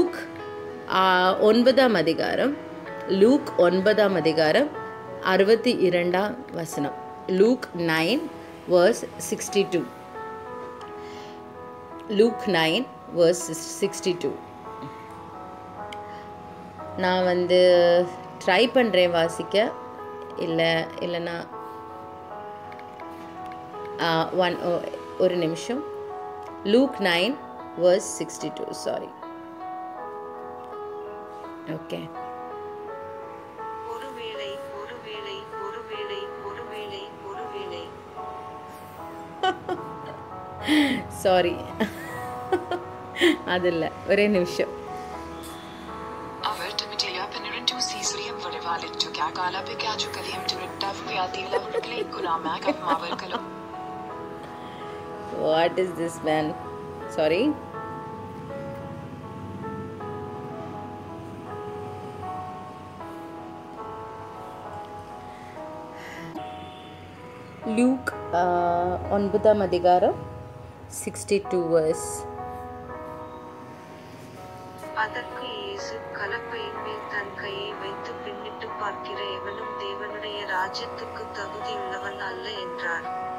look ஆ, ஒன்பதாம் அதிகாரம் look ஒன்பதாம் அதிகாரம் அறுபத்தி இரண்டாம் வசனம் Luke nine verse sixty two Luke nine verse sixty two நான் வந்து ட்ரை பண்ணுறேன் வாசிக்க இல்லை இல்லைன்னா ஒன் ஒரு நிமிஷம் Luke nine verse sixty two sorry okay ஒருவேளை ஒருவேளை ஒருவேளை ஒருவேளை ஒருவேளை சாரி அது இல்லை ஒரே நிமிஷம் അവർ ടിമിറ്റിയ പന്നിരണ്ടു സീസുരിയം വരവാലിറ്റു കാക്കാല പിക്കാച്ചു കലിയം ടിമിട്ടാവ് വ്യാതിയില ഉരുക്കളെ കുലാമാക മാവർക്കലും what is this man sorry Luke ஒன்பதாம் அதிகாரம் சிக்ஸ்டி டூ வர்ஸ் அதற்கு இயேசு கலப்பையின் மேல் தன் கையை வைத்து பின்னிட்டு பார்க்கிற எவனும் தேவனுடைய ராஜ்யத்துக்கு தகுதியுள்ளவன் அல்ல என்றார்